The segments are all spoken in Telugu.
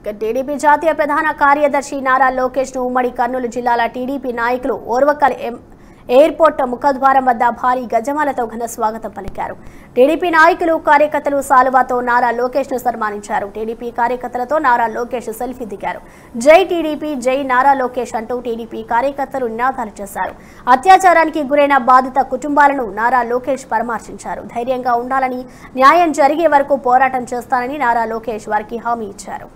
ఇక టీడీపీ జాతీయ ప్రధాన కార్యదర్శి నారా లోకేష్ ను ఉమ్మడి కర్నూలు జిల్లాల టీడీపీ నాయకులు ఓర్వకల్ ఎం- ఎయిర్పోర్ట్ ముఖద్వారం వద్ద భారీ గజమాలతో ఘన స్వాగతం పలికారు టీడీపీ నాయకులు కార్యకర్తలు సాలువాతో నారా లోకేష్ ను సన్మానించారు టీడీపీ కార్యకర్తలతో నారా లోకేష్ సెల్ఫీ దిగారు జై టీడీపీ జై నారా లోకేష్ అంటూ టీడీపీ కార్యకర్తలు నినాదాలు చేశారు అత్యాచారానికి గురైన బాధిత కుటుంబాలను నారా లోకేష్ పరామర్శించారు ధైర్యంగా ఉండాలని న్యాయం జరిగే వరకు పోరాటం చేస్తానని నారా లోకేష్ వారికి హామీ ఇచ్చారు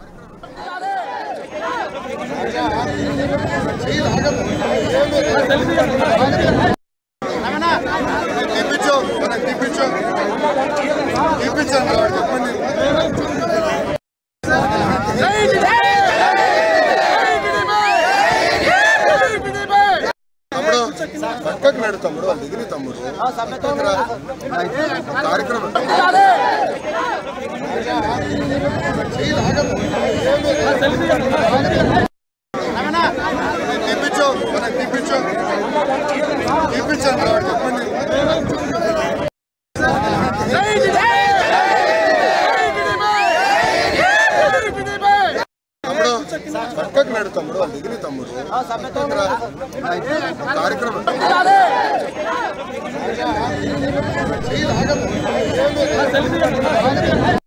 తీపించు మనం తీపించు తీపించండి చెప్పండి తమ్ముడు పక్కకు నడు తమ్ముడు వాళ్ళు దిగిరి తమ్ముడు ఇక్కడ కార్యక్రమం తీపించు మనం తీపించు తీపించండి చెప్పండి తమ్ముడు పక్కకు నడు తమ్ముడు వాళ్ళు దిగిరి తమ్ముడు ఇక్కడ కార్యక్రమం